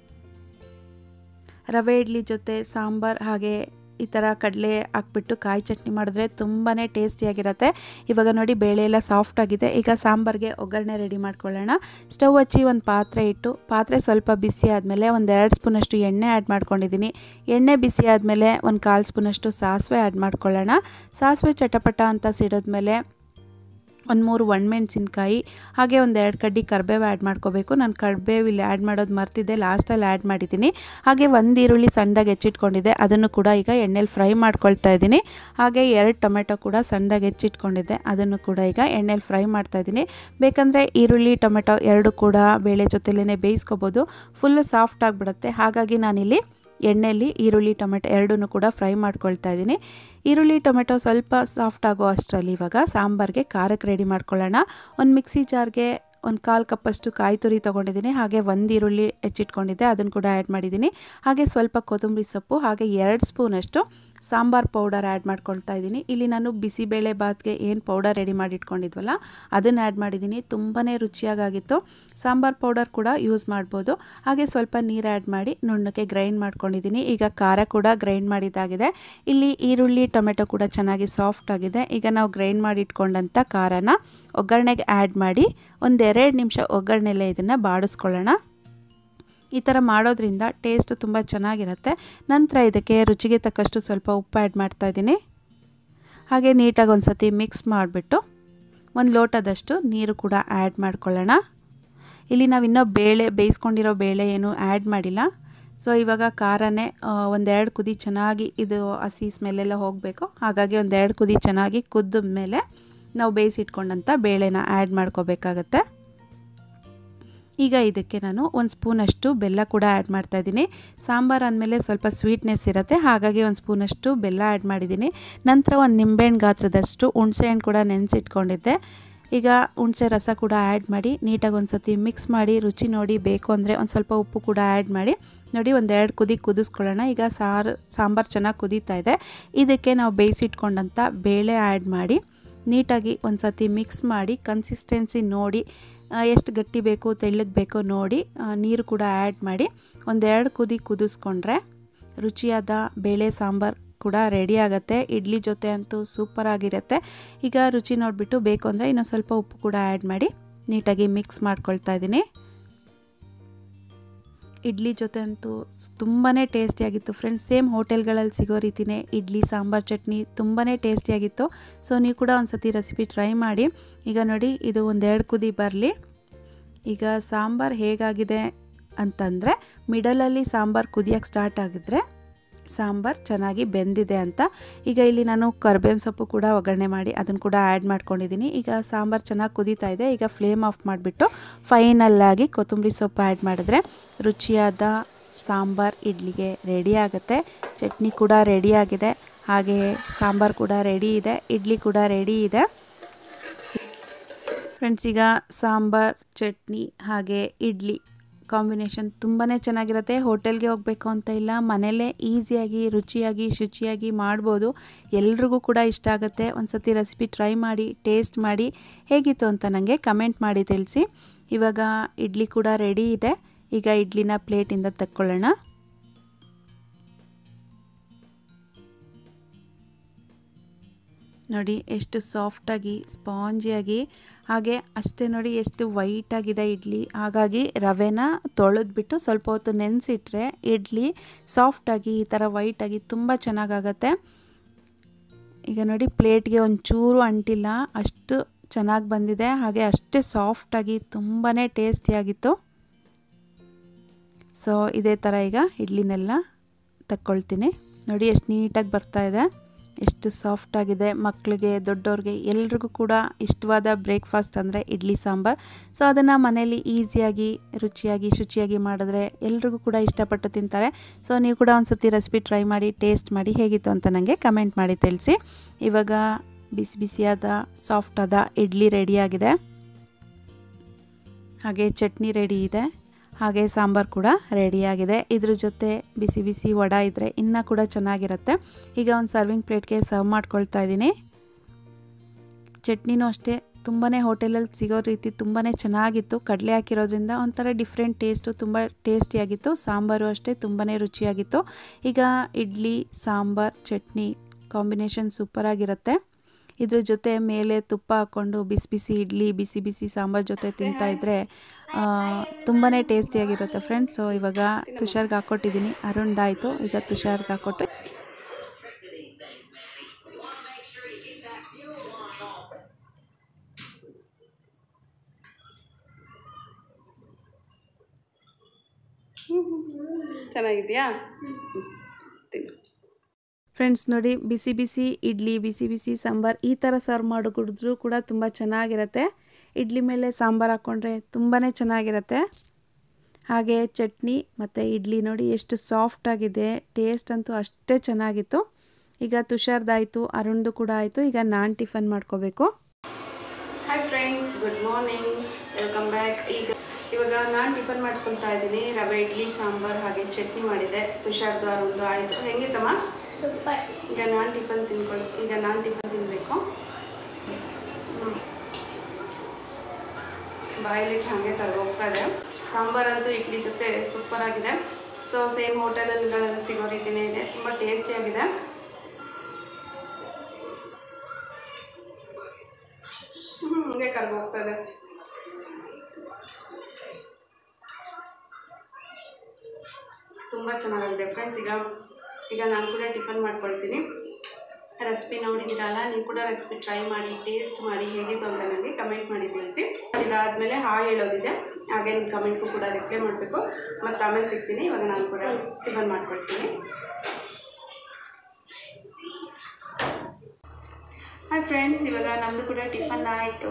ರವೆ ಇಡ್ಲಿ ಜೊತೆ ಸಾಂಬಾರು ಹಾಗೆ ಈ ಥರ ಕಡಲೆ ಹಾಕ್ಬಿಟ್ಟು ಕಾಯಿ ಚಟ್ನಿ ಮಾಡಿದ್ರೆ ತುಂಬಾ ಟೇಸ್ಟಿಯಾಗಿರುತ್ತೆ ಇವಾಗ ನೋಡಿ ಬೇಳೆ ಎಲ್ಲ ಸಾಫ್ಟ್ ಆಗಿದೆ ಈಗ ಸಾಂಬಾರಿಗೆ ಒಗ್ಗರಣೆ ರೆಡಿ ಮಾಡ್ಕೊಳ್ಳೋಣ ಸ್ಟವ್ ಹಚ್ಚಿ ಒಂದು ಪಾತ್ರೆ ಇಟ್ಟು ಪಾತ್ರೆ ಸ್ವಲ್ಪ ಬಿಸಿ ಆದಮೇಲೆ ಒಂದು ಎರಡು ಸ್ಪೂನಷ್ಟು ಎಣ್ಣೆ ಆ್ಯಡ್ ಮಾಡ್ಕೊಂಡಿದ್ದೀನಿ ಎಣ್ಣೆ ಬಿಸಿ ಆದಮೇಲೆ ಒಂದು ಕಾಲು ಸ್ಪೂನಷ್ಟು ಸಾಸಿವೆ ಆ್ಯಡ್ ಮಾಡ್ಕೊಳ್ಳೋಣ ಸಾಸಿವೆ ಚಟಪಟ ಅಂತ ಸಿಡಿದ್ಮೇಲೆ ಒಂದು ಮೂರು ಒಣಮೆಣ್ಸಿನ್ಕಾಯಿ ಹಾಗೆ ಒಂದು ಎರಡು ಕಡ್ಡಿ ಕರಿಬೇವು ಆ್ಯಡ್ ಮಾಡ್ಕೋಬೇಕು ನಾನು ಕರಿಬೇವು ಇಲ್ಲಿ ಆ್ಯಡ್ ಮಾಡೋದು ಮರ್ತಿದ್ದೆ ಲಾಸ್ಟಲ್ಲಿ ಆ್ಯಡ್ ಮಾಡಿದ್ದೀನಿ ಹಾಗೆ ಒಂದು ಈರುಳ್ಳಿ ಸಣ್ಣದಾಗಿ ಹೆಚ್ಚಿಟ್ಕೊಂಡಿದ್ದೆ ಅದನ್ನು ಕೂಡ ಈಗ ಎಣ್ಣೆಲಿ ಫ್ರೈ ಮಾಡ್ಕೊಳ್ತಾ ಇದ್ದೀನಿ ಹಾಗೆ ಎರಡು ಟೊಮೆಟೊ ಕೂಡ ಸಣ್ಣದಾಗಿ ಹೆಚ್ಚಿಟ್ಕೊಂಡಿದ್ದೆ ಅದನ್ನು ಕೂಡ ಈಗ ಎಣ್ಣೆಲಿ ಫ್ರೈ ಮಾಡ್ತಾ ಇದ್ದೀನಿ ಬೇಕಂದರೆ ಈರುಳ್ಳಿ ಟೊಮೆಟೊ ಎರಡು ಕೂಡ ಬೇಳೆ ಜೊತೆಲೇ ಬೇಯಿಸ್ಕೋಬೋದು ಫುಲ್ಲು ಸಾಫ್ಟ್ ಆಗಿಬಿಡುತ್ತೆ ಹಾಗಾಗಿ ನಾನಿಲ್ಲಿ ಎಣ್ಣೆಯಲ್ಲಿ ಈರುಳ್ಳಿ ಟೊಮೆಟೊ ಎರಡೂ ಕೂಡ ಫ್ರೈ ಮಾಡ್ಕೊಳ್ತಾ ಇದ್ದೀನಿ ಈರುಳ್ಳಿ ಟೊಮೆಟೊ ಸ್ವಲ್ಪ ಸಾಫ್ಟ್ ಆಗೋ ಅಷ್ಟರಲ್ಲಿ ಇವಾಗ ಸಾಂಬಾರಿಗೆ ಖಾರಕ್ಕೆ ರೆಡಿ ಮಾಡ್ಕೊಳ್ಳೋಣ ಒಂದು ಮಿಕ್ಸಿ ಜಾರ್ಗೆ ಒಂದು ಕಾಲು ಕಪ್ಪಷ್ಟು ಕಾಯಿ ತುರಿ ತೊಗೊಂಡಿದ್ದೀನಿ ಹಾಗೆ ಒಂದು ಈರುಳ್ಳಿ ಹೆಚ್ಚಿಟ್ಕೊಂಡಿದ್ದೆ ಅದನ್ನು ಕೂಡ ಆ್ಯಡ್ ಮಾಡಿದ್ದೀನಿ ಹಾಗೆ ಸ್ವಲ್ಪ ಕೊತ್ತಂಬರಿ ಸೊಪ್ಪು ಹಾಗೆ ಎರಡು ಸ್ಪೂನಷ್ಟು ಸಾಂಬಾರು ಪೌಡರ್ ಆ್ಯಡ್ ಮಾಡ್ಕೊಳ್ತಾ ಇದ್ದೀನಿ ಇಲ್ಲಿ ನಾನು ಬಿಸಿಬೇಳೆ ಬಾತ್ಗೆ ಏನು ಪೌಡರ್ ರೆಡಿ ಮಾಡಿ ಇಟ್ಕೊಂಡಿದ್ವಲ್ಲ ಅದನ್ನು ಆ್ಯಡ್ ಮಾಡಿದ್ದೀನಿ ತುಂಬಾ ರುಚಿಯಾಗಿತ್ತು ಸಾಂಬಾರು ಪೌಡರ್ ಕೂಡ ಯೂಸ್ ಮಾಡ್ಬೋದು ಹಾಗೆ ಸ್ವಲ್ಪ ನೀರು ಆ್ಯಡ್ ಮಾಡಿ ನುಣ್ಣಕ್ಕೆ ಗ್ರೈಂಡ್ ಮಾಡ್ಕೊಂಡಿದ್ದೀನಿ ಈಗ ಖಾರ ಕೂಡ ಗ್ರೈಂಡ್ ಮಾಡಿದ್ದಾಗಿದೆ ಇಲ್ಲಿ ಈರುಳ್ಳಿ ಟೊಮೆಟೊ ಕೂಡ ಚೆನ್ನಾಗಿ ಸಾಫ್ಟ್ ಆಗಿದೆ ಈಗ ನಾವು ಗ್ರೈಂಡ್ ಮಾಡಿ ಇಟ್ಕೊಂಡಂಥ ಖಾರನ ಒಗ್ಗರಣೆಗೆ ಆ್ಯಡ್ ಮಾಡಿ ಒಂದೆರಡು ನಿಮಿಷ ಒಗ್ಗರಣೆಲೆ ಇದನ್ನು ಬಾಡಿಸ್ಕೊಳ್ಳೋಣ ಈ ಥರ ಮಾಡೋದ್ರಿಂದ ಟೇಸ್ಟ್ ತುಂಬ ಚೆನ್ನಾಗಿರುತ್ತೆ ನಂತರ ಇದಕ್ಕೆ ರುಚಿಗೆ ತಕ್ಕಷ್ಟು ಸ್ವಲ್ಪ ಉಪ್ಪು ಆ್ಯಡ್ ಮಾಡ್ತಾಯಿದ್ದೀನಿ ಹಾಗೆ ನೀಟಾಗಿ ಒಂದು ಸತಿ ಮಿಕ್ಸ್ ಮಾಡಿಬಿಟ್ಟು ಒಂದು ಲೋಟದಷ್ಟು ನೀರು ಕೂಡ ಆ್ಯಡ್ ಮಾಡ್ಕೊಳ್ಳೋಣ ಇಲ್ಲಿ ನಾವು ಇನ್ನೂ ಬೇಳೆ ಬೇಯಿಸ್ಕೊಂಡಿರೋ ಬೇಳೆ ಏನು ಆ್ಯಡ್ ಮಾಡಿಲ್ಲ ಸೊ ಇವಾಗ ಖಾರನೇ ಒಂದೆರಡು ಕುದಿ ಚೆನ್ನಾಗಿ ಇದು ಹಸಿ ಸ್ಮೆಲ್ಲೆಲ್ಲ ಹೋಗಬೇಕು ಹಾಗಾಗಿ ಒಂದೆರಡು ಕುದಿ ಚೆನ್ನಾಗಿ ಕುದ್ದ ಮೇಲೆ ನಾವು ಬೇಯಿಸಿಟ್ಕೊಂಡಂಥ ಬೇಳೆನ ಆ್ಯಡ್ ಮಾಡ್ಕೋಬೇಕಾಗತ್ತೆ ಈಗ ಇದಕ್ಕೆ ನಾನು ಒಂದು ಸ್ಪೂನಷ್ಟು ಬೆಲ್ಲ ಕೂಡ ಆ್ಯಡ್ ಮಾಡ್ತಾಯಿದ್ದೀನಿ ಸಾಂಬಾರು ಅಂದಮೇಲೆ ಸ್ವಲ್ಪ ಸ್ವೀಟ್ನೆಸ್ ಇರುತ್ತೆ ಹಾಗಾಗಿ ಒಂದು ಸ್ಪೂನಷ್ಟು ಬೆಲ್ಲ ಆ್ಯಡ್ ಮಾಡಿದ್ದೀನಿ ನಂತರ ಒಂದು ನಿಂಬೆಹಣ್ಣು ಗಾತ್ರದಷ್ಟು ಹುಣಸೆಹಣ್ಣು ಕೂಡ ನೆನೆಸಿಟ್ಕೊಂಡಿದ್ದೆ ಈಗ ಹುಣಸೆ ರಸ ಕೂಡ ಆ್ಯಡ್ ಮಾಡಿ ನೀಟಾಗಿ ಒಂದು ಸತಿ ಮಿಕ್ಸ್ ಮಾಡಿ ರುಚಿ ನೋಡಿ ಬೇಕು ಅಂದರೆ ಒಂದು ಸ್ವಲ್ಪ ಉಪ್ಪು ಕೂಡ ಆ್ಯಡ್ ಮಾಡಿ ನೋಡಿ ಒಂದೆರಡು ಕುದಿ ಕುದಿಸ್ಕೊಳ್ಳೋಣ ಈಗ ಸಾರು ಸಾಂಬಾರು ಚೆನ್ನಾಗಿ ಕುದೀತಾ ಇದೆ ಇದಕ್ಕೆ ನಾವು ಬೇಯಿಸಿಟ್ಕೊಂಡಂಥ ಬೇಳೆ ಆ್ಯಡ್ ಮಾಡಿ ನೀಟಾಗಿ ಒಂದು ಸತಿ ಮಿಕ್ಸ್ ಮಾಡಿ ಕನ್ಸಿಸ್ಟೆನ್ಸಿ ನೋಡಿ ಎಷ್ಟು ಗಟ್ಟಿ ಬೇಕು ತೆಳ್ಳಗೆ ಬೇಕೋ ನೋಡಿ ನೀರು ಕೂಡ ಆ್ಯಡ್ ಮಾಡಿ ಒಂದೆರಡು ಕುದಿ ಕುದಿಸ್ಕೊಂಡ್ರೆ ರುಚಿಯಾದ ಬೇಳೆ ಸಾಂಬಾರು ಕೂಡ ರೆಡಿ ಆಗುತ್ತೆ ಇಡ್ಲಿ ಜೊತೆ ಅಂತೂ ಸೂಪರಾಗಿರುತ್ತೆ ಈಗ ರುಚಿ ನೋಡಿಬಿಟ್ಟು ಬೇಕು ಅಂದರೆ ಇನ್ನೊಂದು ಸ್ವಲ್ಪ ಉಪ್ಪು ಕೂಡ ಆ್ಯಡ್ ಮಾಡಿ ನೀಟಾಗಿ ಮಿಕ್ಸ್ ಮಾಡ್ಕೊಳ್ತಾ ಇದ್ದೀನಿ ಇಡ್ಲಿ ಜೊತೆ ಅಂತೂ ತುಂಬಾ ಟೇಸ್ಟಿಯಾಗಿತ್ತು ಫ್ರೆಂಡ್ಸ್ ಸೇಮ್ ಹೋಟೆಲ್ಗಳಲ್ಲಿ ಸಿಗೋ ರೀತಿಯೇ ಇಡ್ಲಿ ಸಾಂಬಾರು ಚಟ್ನಿ ತುಂಬಾ ಟೇಸ್ಟಿಯಾಗಿತ್ತು ಸೊ ನೀವು ಕೂಡ ಒಂದು ಸತಿ ರೆಸಿಪಿ ಟ್ರೈ ಮಾಡಿ ಈಗ ನೋಡಿ ಇದು ಒಂದೆರಡು ಕುದಿ ಬರಲಿ ಈಗ ಸಾಂಬಾರು ಹೇಗಾಗಿದೆ ಅಂತಂದರೆ ಮಿಡಲಲ್ಲಿ ಸಾಂಬಾರು ಕುದಿಯೋಕ್ಕೆ ಸ್ಟಾರ್ಟ್ ಆಗಿದ್ರೆ ಸಾಂಬಾರು ಚೆನ್ನಾಗಿ ಬೆಂದಿದೆ ಅಂತ ಈಗ ಇಲ್ಲಿ ನಾನು ಕರ್ಬೇವಿನ ಸೊಪ್ಪು ಕೂಡ ಒಗ್ಗರಣೆ ಮಾಡಿ ಅದನ್ನು ಕೂಡ ಆ್ಯಡ್ ಮಾಡ್ಕೊಂಡಿದ್ದೀನಿ ಈಗ ಸಾಂಬಾರು ಚೆನ್ನಾಗಿ ಕುದೀತಾ ಇದೆ ಈಗ ಫ್ಲೇಮ್ ಆಫ್ ಮಾಡಿಬಿಟ್ಟು ಫೈನಲ್ಲಾಗಿ ಕೊತ್ತಂಬರಿ ಸೊಪ್ಪು ಆ್ಯಡ್ ಮಾಡಿದ್ರೆ ರುಚಿಯಾದ ಸಾಂಬಾರು ಇಡ್ಲಿಗೆ ರೆಡಿ ಆಗುತ್ತೆ ಚಟ್ನಿ ಕೂಡ ರೆಡಿ ಆಗಿದೆ ಹಾಗೆ ಸಾಂಬಾರು ಕೂಡ ರೆಡಿ ಇದೆ ಇಡ್ಲಿ ಕೂಡ ರೆಡಿ ಇದೆ ಫ್ರೆಂಡ್ಸ್ ಈಗ ಸಾಂಬಾರ್ ಚಟ್ನಿ ಹಾಗೆ ಇಡ್ಲಿ ಕಾಂಬಿನೇಷನ್ ತುಂಬಾ ಚೆನ್ನಾಗಿರುತ್ತೆ ಹೋಟೆಲ್ಗೆ ಹೋಗಬೇಕು ಅಂತ ಇಲ್ಲ ಮನೆಯಲ್ಲೇ ಈಸಿಯಾಗಿ ರುಚಿಯಾಗಿ ಶುಚಿಯಾಗಿ ಮಾಡ್ಬೋದು ಎಲ್ರಿಗೂ ಕೂಡ ಇಷ್ಟ ಆಗುತ್ತೆ ಒಂದು ಸತಿ ರೆಸಿಪಿ ಟ್ರೈ ಮಾಡಿ ಟೇಸ್ಟ್ ಮಾಡಿ ಹೇಗಿತ್ತು ಅಂತ ನನಗೆ ಕಮೆಂಟ್ ಮಾಡಿ ತಿಳಿಸಿ ಇವಾಗ ಇಡ್ಲಿ ಕೂಡ ರೆಡಿ ಇದೆ ಈಗ ಇಡ್ಲಿನ ಪ್ಲೇಟಿಂದ ತಕ್ಕೊಳ್ಳೋಣ ನೋಡಿ ಎಷ್ಟು ಸಾಫ್ಟಾಗಿ ಸ್ಪಾಂಜಿಯಾಗಿ ಹಾಗೆ ಅಷ್ಟೇ ನೋಡಿ ಎಷ್ಟು ವೈಟಾಗಿದೆ ಇಡ್ಲಿ ಹಾಗಾಗಿ ರವೆನ ತೊಳೆದ್ಬಿಟ್ಟು ಸ್ವಲ್ಪ ಹೊತ್ತು ನೆನೆಸಿಟ್ರೆ ಇಡ್ಲಿ ಸಾಫ್ಟಾಗಿ ಈ ಥರ ವೈಟಾಗಿ ತುಂಬ ಚೆನ್ನಾಗಾಗತ್ತೆ ಈಗ ನೋಡಿ ಪ್ಲೇಟ್ಗೆ ಒಂಚೂರು ಅಂಟಿಲ್ಲ ಅಷ್ಟು ಚೆನ್ನಾಗಿ ಬಂದಿದೆ ಹಾಗೆ ಅಷ್ಟೇ ಸಾಫ್ಟಾಗಿ ತುಂಬಾ ಟೇಸ್ಟಿಯಾಗಿತ್ತು ಸೊ ಇದೇ ಥರ ಈಗ ಇಡ್ಲಿನೆಲ್ಲ ತಕ್ಕೊಳ್ತೀನಿ ನೋಡಿ ಎಷ್ಟು ನೀಟಾಗಿ ಬರ್ತಾ ಇದೆ ಎಷ್ಟು ಸಾಫ್ಟಾಗಿದೆ ಮಕ್ಕಳಿಗೆ ದೊಡ್ಡವ್ರಿಗೆ ಎಲ್ರಿಗೂ ಕೂಡ ಇಷ್ಟವಾದ ಬ್ರೇಕ್ಫಾಸ್ಟ್ ಅಂದರೆ ಇಡ್ಲಿ ಸಾಂಬಾರು ಸೊ ಅದನ್ನು ಮನೇಲಿ ಈಸಿಯಾಗಿ ರುಚಿಯಾಗಿ ಶುಚಿಯಾಗಿ ಮಾಡಿದ್ರೆ ಎಲ್ರಿಗೂ ಕೂಡ ಇಷ್ಟಪಟ್ಟು ತಿಂತಾರೆ ಸೊ ನೀವು ಕೂಡ ಒಂದು ಸತಿ ರೆಸಿಪಿ ಟ್ರೈ ಮಾಡಿ ಟೇಸ್ಟ್ ಮಾಡಿ ಹೇಗಿತ್ತು ಅಂತ ನನಗೆ ಕಮೆಂಟ್ ಮಾಡಿ ತಿಳಿಸಿ ಇವಾಗ ಬಿಸಿ ಬಿಸಿಯಾದ ಸಾಫ್ಟಾದ ಇಡ್ಲಿ ರೆಡಿಯಾಗಿದೆ ಹಾಗೆ ಚಟ್ನಿ ರೆಡಿ ಇದೆ ಹಾಗೆ ಸಾಂಬಾರು ಕೂಡ ರೆಡಿಯಾಗಿದೆ ಇದ್ರ ಜೊತೆ ಬಿಸಿ ಬಿಸಿ ವಡ ಇದ್ದರೆ ಇನ್ನೂ ಕೂಡ ಚೆನ್ನಾಗಿರುತ್ತೆ ಈಗ ಒಂದು ಸರ್ವಿಂಗ್ ಪ್ಲೇಟ್ಗೆ ಸರ್ವ್ ಮಾಡ್ಕೊಳ್ತಾ ಇದ್ದೀನಿ ಚಟ್ನಿನೂ ಅಷ್ಟೇ ತುಂಬಾ ಹೋಟೆಲಲ್ಲಿ ಸಿಗೋ ರೀತಿ ತುಂಬಾ ಚೆನ್ನಾಗಿತ್ತು ಕಡಲೆ ಹಾಕಿರೋದ್ರಿಂದ ಒಂಥರ ಡಿಫ್ರೆಂಟ್ ಟೇಸ್ಟು ತುಂಬ ಟೇಸ್ಟಿಯಾಗಿತ್ತು ಸಾಂಬಾರು ಅಷ್ಟೇ ತುಂಬಾ ರುಚಿಯಾಗಿತ್ತು ಈಗ ಇಡ್ಲಿ ಸಾಂಬಾರು ಚಟ್ನಿ ಕಾಂಬಿನೇಷನ್ ಸೂಪರಾಗಿರುತ್ತೆ ಇದ್ರ ಜೊತೆ ಮೇಲೆ ತುಪ್ಪ ಹಾಕ್ಕೊಂಡು ಬಿಸಿ ಬಿಸಿ ಇಡ್ಲಿ ಬಿಸಿ ಬಿಸಿ ಸಾಂಬಾರು ಜೊತೆ ತಿಂತಾ ಇದ್ರೆ ತುಂಬಾ ಟೇಸ್ಟಿಯಾಗಿರುತ್ತೆ ಫ್ರೆಂಡ್ಸ್ ಸೊ ಇವಾಗ ತುಷಾರ್ಗೆ ಹಾಕ್ಕೊಟ್ಟಿದ್ದೀನಿ ಅರುಣ್ದಾಯಿತು ಈಗ ತುಷಾರ್ಗೆ ಹಾಕ್ಕೊಟ್ಟು ಚೆನ್ನಾಗಿದೆಯಾ ತಿನ್ನು ಫ್ರೆಂಡ್ಸ್ ನೋಡಿ ಬಿಸಿ ಬಿಸಿ ಇಡ್ಲಿ ಬಿಸಿ ಬಿಸಿ ಸಾಂಬಾರು ಈ ಥರ ಸರ್ವ್ ಮಾಡಿ ಕುಡಿದ್ರೂ ಕೂಡ ತುಂಬ ಚೆನ್ನಾಗಿರುತ್ತೆ ಇಡ್ಲಿ ಮೇಲೆ ಸಾಂಬಾರು ಹಾಕ್ಕೊಂಡ್ರೆ ತುಂಬಾ ಚೆನ್ನಾಗಿರುತ್ತೆ ಹಾಗೆ ಚಟ್ನಿ ಮತ್ತು ಇಡ್ಲಿ ನೋಡಿ ಎಷ್ಟು ಸಾಫ್ಟಾಗಿದೆ ಟೇಸ್ಟ್ ಅಂತೂ ಅಷ್ಟೇ ಚೆನ್ನಾಗಿತ್ತು ಈಗ ತುಷಾರ್ದಾಯಿತು ಅರುಣ್ದು ಕೂಡ ಆಯಿತು ಈಗ ನಾನು ಟಿಫನ್ ಮಾಡ್ಕೋಬೇಕು hi friends good morning welcome back ಈಗ ಇವಾಗ ನಾನು ಟಿಫನ್ ಮಾಡ್ಕೊಳ್ತಾ ಇದ್ದೀನಿ ರವೆ ಇಡ್ಲಿ ಸಾಂಬಾರು ಹಾಗೆ ಚಟ್ನಿ ಮಾಡಿದೆ ತುಷಾರ್ದು ಅರುಣ್ದು ಆಯಿತು ಹೆಂಗಿತ್ತಮ್ಮ ಈಗ ನಾನು ಟಿಫನ್ ತಿನ್ಕೊಳ್ ಈಗ ನಾನು ಟಿಫನ್ ತಿನ್ನಬೇಕು ಬಾಯಲ್ಲಿಟ್ಟು ಹಾಗೆ ತಗೋಗ್ತಾ ಇದೆ ಸಾಂಬಾರಂತೂ ಇಡ್ಲಿ ಜೊತೆ ಸೂಪರ್ ಆಗಿದೆ ಸೊ ಸೇಮ್ ಹೋಟೆಲ್ಗಳಲ್ಲಿ ಸಿಗೋ ರೀತಿನೇ ಇದೆ ತುಂಬ ಟೇಸ್ಟಿಯಾಗಿದೆ ಹ್ಞೂ ಹಂಗೆ ಕರ್ಗೋಗ್ತಾ ಇದೆ ತುಂಬ ಚೆನ್ನಾಗಿದೆ ಫ್ರೆಂಡ್ಸ್ ಈಗ ಈಗ ನಾನು ಕೂಡ ಟಿಫನ್ ಮಾಡ್ಕೊಳ್ತೀನಿ ರೆಸಿಪಿ ನೋಡಿದ್ದೀರಲ್ಲ ನೀವು ಕೂಡ ರೆಸಿಪಿ ಟ್ರೈ ಮಾಡಿ ಟೇಸ್ಟ್ ಮಾಡಿ ಹೇಗಿತ್ತು ಅಂತ ನನಗೆ ಕಮೆಂಟ್ ಮಾಡಿ ತಿಳಿಸಿ ಇದಾದಮೇಲೆ ಹಾಳು ಹೇಳೋದಿದೆ ಹಾಗೆ ನಿಮ್ಮ ಕಮೆಂಟ್ಗೂ ಕೂಡ ರಿಪ್ಲೈ ಮಾಡಬೇಕು ಮತ್ತು ಆಮೇಲೆ ಸಿಗ್ತೀನಿ ಇವಾಗ ನಾನು ಕೂಡ ಟಿಫನ್ ಮಾಡ್ಕೊಳ್ತೀನಿ ಹಾಯ್ ಫ್ರೆಂಡ್ಸ್ ಇವಾಗ ನಮ್ಮದು ಕೂಡ ಟಿಫನ್ ಆಯಿತು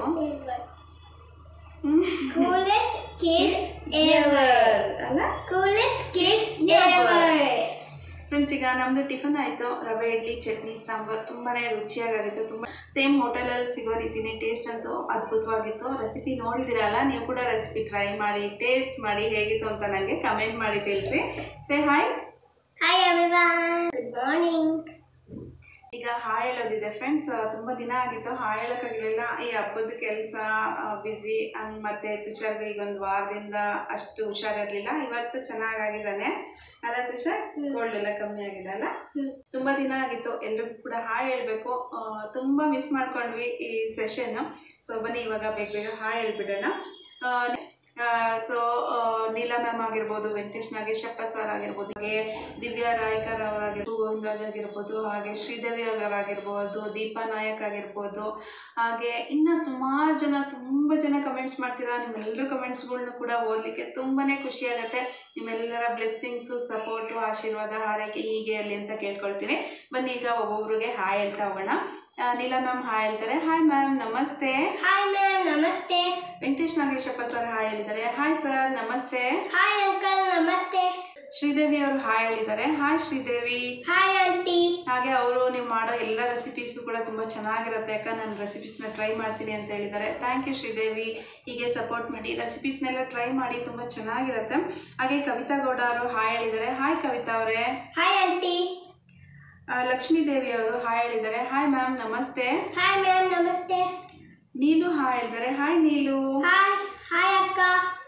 Coolest kid ever. ಅಲ್ಲ Coolest kid Ever. ever. Friends ಈಗ ನಮ್ಮದು ಟಿಫನ್ ಆಯಿತು ರವೆ ಇಡ್ಲಿ ಚಟ್ನಿ ಸಾಂಬಾರು ತುಂಬಾ ರುಚಿಯಾಗಿತ್ತು ತುಂಬ ಸೇಮ್ ಹೋಟೆಲಲ್ಲಿ ಸಿಗೋ ರೀತಿನೇ ಟೇಸ್ಟ್ ಅಂತೂ ಅದ್ಭುತವಾಗಿತ್ತು ರೆಸಿಪಿ ನೋಡಿದಿರಲ್ಲ ನೀವು ಕೂಡ ರೆಸಿಪಿ ಟ್ರೈ ಮಾಡಿ ಟೇಸ್ಟ್ ಮಾಡಿ ಹೇಗಿತ್ತು ಅಂತ ನನಗೆ ಕಮೆಂಟ್ ಮಾಡಿ ತಿಳಿಸಿ say hi Hi everyone. Good morning. ಈಗ ಹಾಯ್ ಹೇಳೋದಿದೆ ಫ್ರೆಂಡ್ಸ್ ತುಂಬ ದಿನ ಆಗಿತ್ತು ಹಾಯ್ ಹೇಳೋಕ್ಕಾಗಲಿಲ್ಲ ಈ ಹಬ್ಬದ ಕೆಲಸ ಬ್ಯುಸಿ ಹಂಗೆ ಮತ್ತು ತುಷಾರ್ಗೆ ಈಗ ಒಂದು ವಾರದಿಂದ ಅಷ್ಟು ಹುಷಾರಿರಲಿಲ್ಲ ಇವತ್ತು ಚೆನ್ನಾಗಾಗಿದ್ದಾನೆ ಅಲ್ಲ ತುಷಾರ್ ಕೋಲ್ಡ್ ಎಲ್ಲ ಕಮ್ಮಿ ಆಗಿದೆ ಅಲ್ಲ ತುಂಬ ದಿನ ಆಗಿತ್ತು ಎಲ್ರಿಗೂ ಕೂಡ ಹಾಯ್ ಹೇಳಬೇಕು ತುಂಬ ಮಿಸ್ ಮಾಡ್ಕೊಂಡ್ವಿ ಈ ಸೆಷನ್ ಸೊ ಬನ್ನಿ ಇವಾಗ ಬೇಗ ಬೇಗ ಹಾಯ್ ಹೇಳ್ಬಿಡೋಣ ಸೊ ನೀಲಾ ಮ್ಯಾಮ್ ಆಗಿರ್ಬೋದು ವೆಂಕಟೇಶ್ ನಾಗೇಶಪ್ಪ ಸರ್ ಆಗಿರ್ಬೋದು ಹಾಗೆ ದಿವ್ಯಾ ರಾಯ್ಕರ್ ಅವರಾಗಿರ್ಬೋದು ಗೋವಿಂದರಾಜ್ ಆಗಿರ್ಬೋದು ಹಾಗೆ ಶ್ರೀದೇವಿ ಅವರಾಗಿರ್ಬೋದು ದೀಪಾ ನಾಯಕ್ ಆಗಿರ್ಬೋದು ಹಾಗೆ ಇನ್ನು ಸುಮಾರು ಜನ ತುಂಬ ಜನ ಕಮೆಂಟ್ಸ್ ಮಾಡ್ತೀರಾ ನಿಮ್ಮೆಲ್ಲರ ಕಮೆಂಟ್ಸ್ಗಳ್ನು ಕೂಡ ಓದಲಿಕ್ಕೆ ತುಂಬಾ ಖುಷಿ ಆಗುತ್ತೆ ನಿಮ್ಮೆಲ್ಲರ ಬ್ಲೆಸ್ಸಿಂಗ್ಸು ಸಪೋರ್ಟು ಆಶೀರ್ವಾದ ಹಾರೈಕೆ ಹೀಗೆ ಅಲ್ಲಿ ಅಂತ ಕೇಳ್ಕೊಳ್ತೀನಿ ಬನ್ನಿ ಈಗ ಒಬ್ಬೊಬ್ರಿಗೆ ಹಾಯ್ ಹೇಳ್ತಾ ಹೋಗೋಣ ಆ, ನೀಲಾ ಮ್ಯಾಮ್ ಹಾಯ್ ಹೇಳ್ತಾರೆ ಹಾಯ್ ಮ್ಯಾಮ್ ನಮಸ್ತೆ ಹಾಯ್ ಮ್ಯಾಮ್ ನಮಸ್ತೆ ವೆಂಕಟೇಶ್ ನಾಗೇಶಪ್ಪ ಸರ್ ಹಾಯ್ ಹೇಳಿದ್ದಾರೆ ಹಾಯ್ ಸರ್ ನಮಸ್ತೆ ಹಾಯ್ ಅಂಕಲ್ ನಮಸ್ತೆ ಶ್ರೀದೇವಿ ಅವರು ಹಾಯ್ ಹೇಳಿದ್ದಾರೆ ಹಾಯ್ ಶ್ರೀದೇವಿ ಹಾಯ್ ಆಂಟಿ ಹಾಗೆ ಅವರು ನೀವು ಮಾಡೋ ಎಲ್ಲ ರೆಸಿಪೀಸು ಕೂಡ ತುಂಬ ಚೆನ್ನಾಗಿರುತ್ತೆ ಯಾಕೆ ನಾನು ರೆಸಿಪೀಸ್ನ ಟ್ರೈ ಮಾಡ್ತೀನಿ ಅಂತ ಹೇಳಿದ್ದಾರೆ ಥ್ಯಾಂಕ್ ಯು ಶ್ರೀದೇವಿ ಹೀಗೆ ಸಪೋರ್ಟ್ ಮಾಡಿ ರೆಸಿಪೀಸ್ನೆಲ್ಲ ಟ್ರೈ ಮಾಡಿ ತುಂಬ ಚೆನ್ನಾಗಿರುತ್ತೆ ಹಾಗೆ ಕವಿತಾ ಗೌಡ ಅವರು ಹಾಯ್ ಹೇಳಿದ್ದಾರೆ ಹಾಯ್ ಕವಿತಾ ಅವರೇ ಹಾಯ್ ಆಂಟಿ ಲಕ್ಷ್ಮೀ ದೇವಿ ಅವರು ಹಾಯ್ ಹೇಳಿದ್ದಾರೆ ಹಾಯ್ ಮ್ಯಾಮ್ ನಮಸ್ತೆ ಹಾಯ್ ಮ್ಯಾಮ್ ನಮಸ್ತೆ ನೀಲು ಹಾಯ್ ಹೇಳಿದ್ದಾರೆ ಹಾಯ್ ನೀಲು ಹಾಯ್ ಹಾಯ್ ಅಕ್ಕ